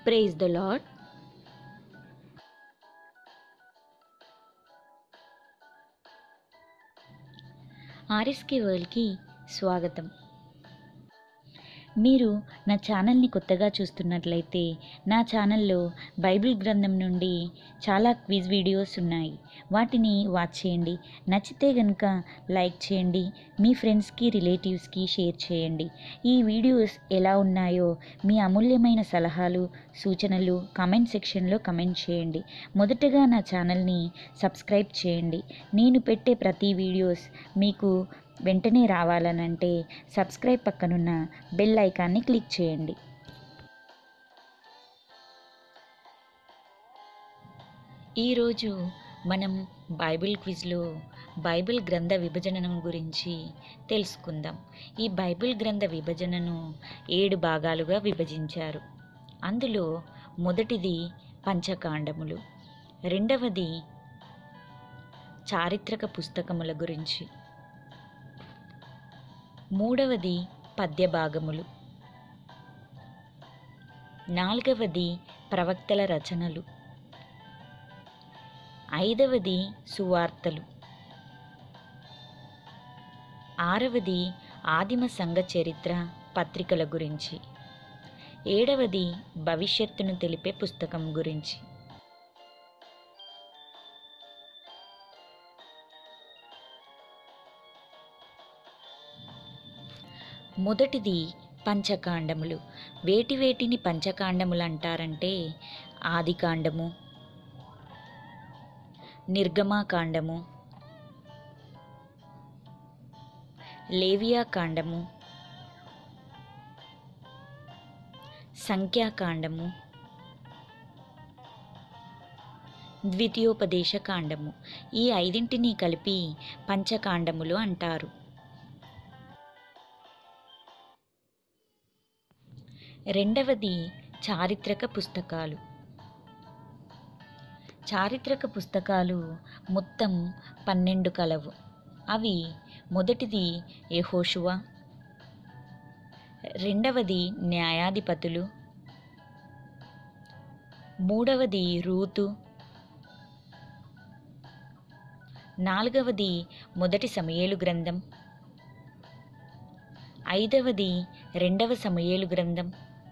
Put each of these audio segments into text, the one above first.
praise the Lord RSK వరల్డ్కి స్వాగతం మీరు నా ఛానల్ని కొత్తగా చూస్తున్నట్లయితే నా ఛానల్లో బైబిల్ గ్రంథం నుండి చాలా క్విజ్ వీడియోస్ ఉన్నాయి వాటిని వాచ్ చేయండి నచ్చితే కనుక లైక్ చేయండి మీ ఫ్రెండ్స్కి రిలేటివ్స్కి షేర్ చేయండి ఈ వీడియోస్ ఎలా ఉన్నాయో మీ అమూల్యమైన సలహాలు సూచనలు కామెంట్ సెక్షన్లో కమెంట్ చేయండి మొదటగా నా ఛానల్ని సబ్స్క్రైబ్ చేయండి నేను పెట్టే ప్రతి వీడియోస్ మీకు వెంటనే రావాలనంటే సబ్స్క్రైబ్ పక్కనున్న బెల్ ఐకాన్ని క్లిక్ చేయండి ఈరోజు మనం బైబిల్ క్విజ్లో బైబిల్ గ్రంథ విభజనను గురించి తెలుసుకుందాం ఈ బైబిల్ గ్రంథ విభజనను ఏడు భాగాలుగా విభజించారు అందులో మొదటిది పంచకాండములు రెండవది చారిత్రక పుస్తకముల గురించి మూడవది పద్య భాగములు నాలుగవది ప్రవక్తల రచనలు ఐదవది సువార్తలు ఆరవది ఆదిమ సంఘ చరిత్ర పత్రికల గురించి ఏడవది భవిష్యత్తును తెలిపే పుస్తకం గురించి మొదటిది పంచకాండములు వేటి వేటిని పంచకాండములు అంటారంటే ఆదికాండము నిర్గమాకాండము లేవియాకాండము సంఖ్యాకాండము ద్వితీయోపదేశ కాండము ఈ ఐదింటిని కలిపి పంచకాండములు అంటారు రెండవది చారిత్రక పుస్తకాలు చారిత్రక పుస్తకాలు మొత్తం పన్నెండు కలవు అవి మొదటిది యెహోషువ రెండవది న్యాయాధిపతులు మూడవది రూతు నాలుగవది మొదటి సమయేలు గ్రంథం ఐదవది రెండవ సమయేలు గ్రంథం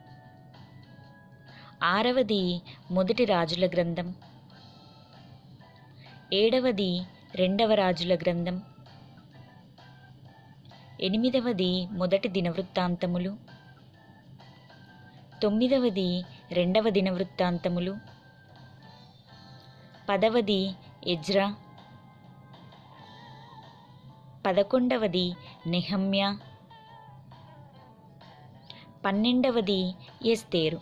ఆరవది మొదటి రాజుల గ్రంథం ఏడవది రెండవ రాజుల గ్రంథం ఎనిమిదవది మొదటి దినవృత్తాంతములు తొమ్మిదవది రెండవ దినవృత్తాంతములు పదవది ఎజ్రా పదకొండవది నెహమ్య పన్నెండవది ఎస్తేరు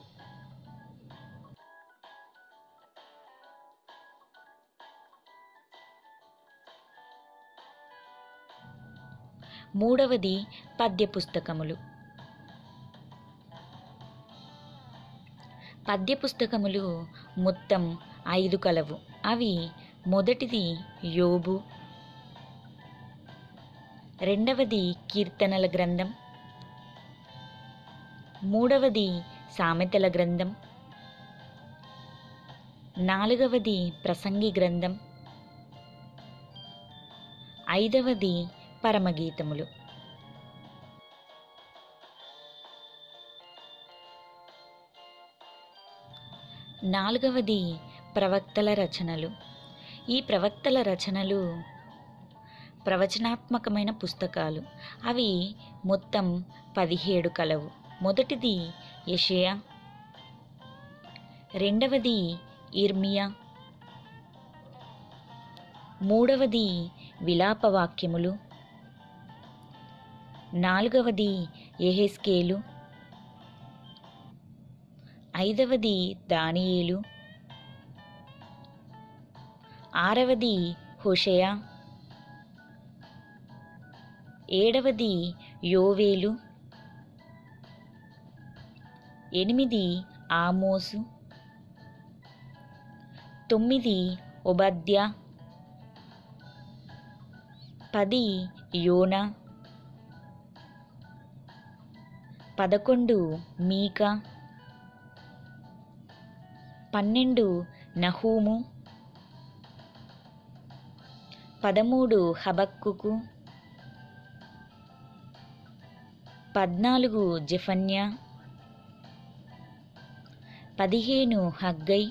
మూడవది పద్య పుస్తకములు పద్య పుస్తకములు మొత్తం ఐదు కలవు అవి మొదటిది యోబు రెండవది కీర్తనల గ్రంథం మూడవది సామెతల గ్రంథం నాలుగవది ప్రసంగి గ్రంథం ఐదవది పరమగీతములు నాలుగవది ప్రవక్తల రచనలు ఈ ప్రవక్తల రచనలు ప్రవచనాత్మకమైన పుస్తకాలు అవి మొత్తం పదిహేడు కలవు మొదటిది యషయా రెండవది ఇర్మియా మూడవది విలాపవాక్యములు నాలుగవది ఎహెస్కేలు ఐదవది దానియేలు ఆరవది హోషయ ఏడవది యోవేలు ఎనిమిది ఆమోసు తొమ్మిది ఒబద్య పది యోనా పదకొండు మీకా పన్నెండు నహూము పదమూడు హబక్కుకు పద్నాలుగు జెఫన్యా పదిహేను హగ్గై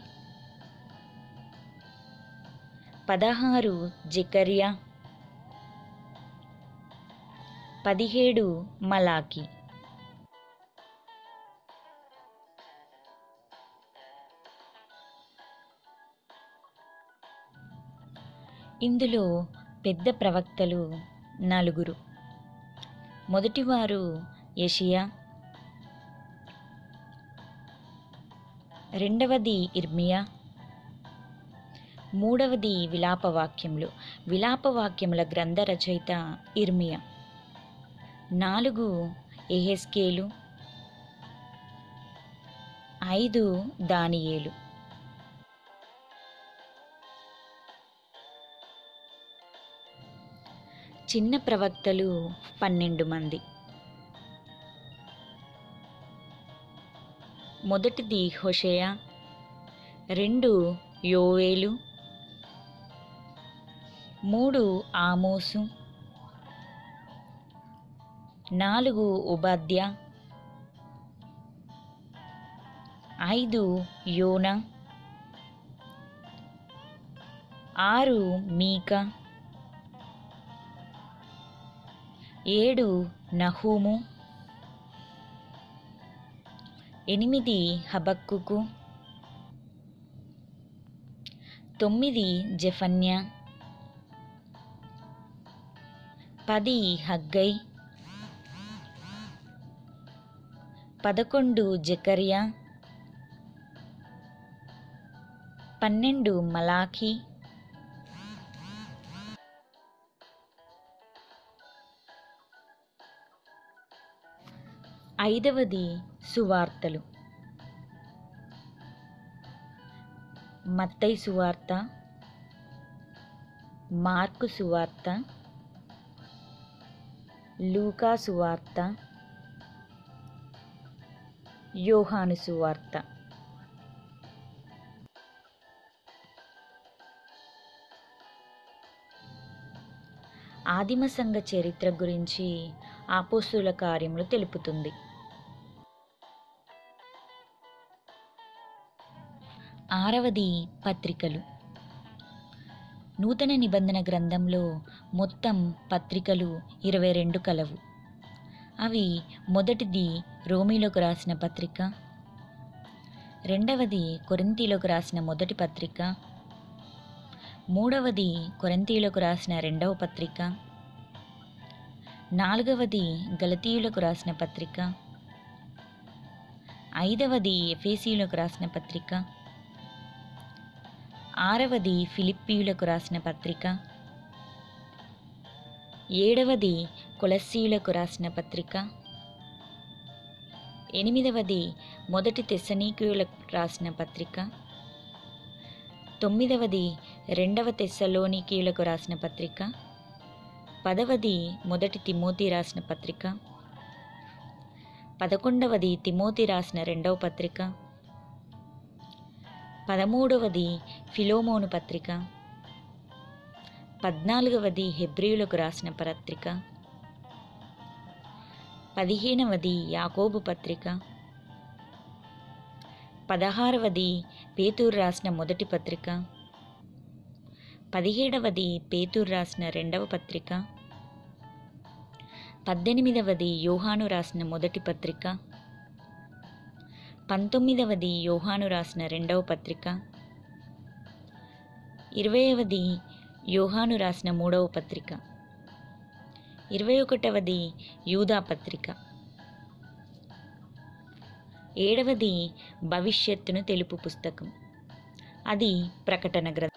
పదహారు జెకర్యా పదిహేడు మలాకి ఇందులో పెద్ద ప్రవక్తలు నలుగురు మొదటివారు యషియా రెండవది ఇర్మియా మూడవది విలాపవాక్యములు విలాపవాక్యముల గ్రంథ రచయిత ఇర్మియా నాలుగు ఎహెస్కేలు ఐదు దానియేలు చిన్న ప్రవక్తలు పన్నెండు మంది మొదటిది హొషేయ రెండు యోవేలు మూడు ఆమోసు నాలుగు ఉపాధ్య ఐదు యోన ఆరు మీకా ఏడు నహూము ఎనిమిది హబక్కుకు తొమ్మిది జఫన్యా పది హగ్గై పదకొండు జకర్యా పన్నెండు మలాఖీ ఐదవది సువార్తలు మత్తయి సువార్త మార్కు సువార్త లూకా సువార్త యోహాను సువార్త ఆదిమ సంఘ చరిత్ర గురించి ఆపోస్తుల కార్యములు తెలుపుతుంది ఆరవది పత్రికలు నూతన నిబంధన గ్రంథంలో మొత్తం పత్రికలు ఇరవై రెండు కలవు అవి మొదటిది రోమీలోకి రాసిన పత్రిక రెండవది కొరింతీలోకి రాసిన మొదటి పత్రిక మూడవది కొరింతీయులకు రాసిన రెండవ పత్రిక నాలుగవది గలతీయులకు రాసిన పత్రిక ఐదవది ఎఫేసీయులకు రాసిన పత్రిక ఆరవది ఫిలిప్పీయులకు రాసిన పత్రిక ఏడవది కొలస్సీయులకు రాసిన పత్రిక ఎనిమిదవది మొదటి తెస్సనీకులకు రాసిన పత్రిక తొమ్మిదవది రెండవ తెస్సలోనికీయులకు రాసిన పత్రిక పదవది మొదటి తిమోతి రాసిన పత్రిక పదకొండవది తిమోతి రాసిన రెండవ పత్రిక పదమూడవది ఫిలోమోను పత్రిక పద్నాలుగవది హెబ్రియులకు రాసిన పత్రిక పదిహేనవది యాకోబు పత్రిక పదహారవది పేతూరు రాసిన మొదటి పత్రిక పదిహేడవది పేతూరు రాసిన రెండవ పత్రిక పద్దెనిమిదవది యోహాను రాసిన మొదటి పత్రిక పంతొమ్మిదవది యోహాను రాసిన రెండవ పత్రిక ఇరవైవది యోహాను రాసిన మూడవ పత్రిక ఇరవై ఒకటవది యూదా పత్రిక ఏడవది భవిష్యత్తును తెలుపు పుస్తకం అది ప్రకటన గ్రంథం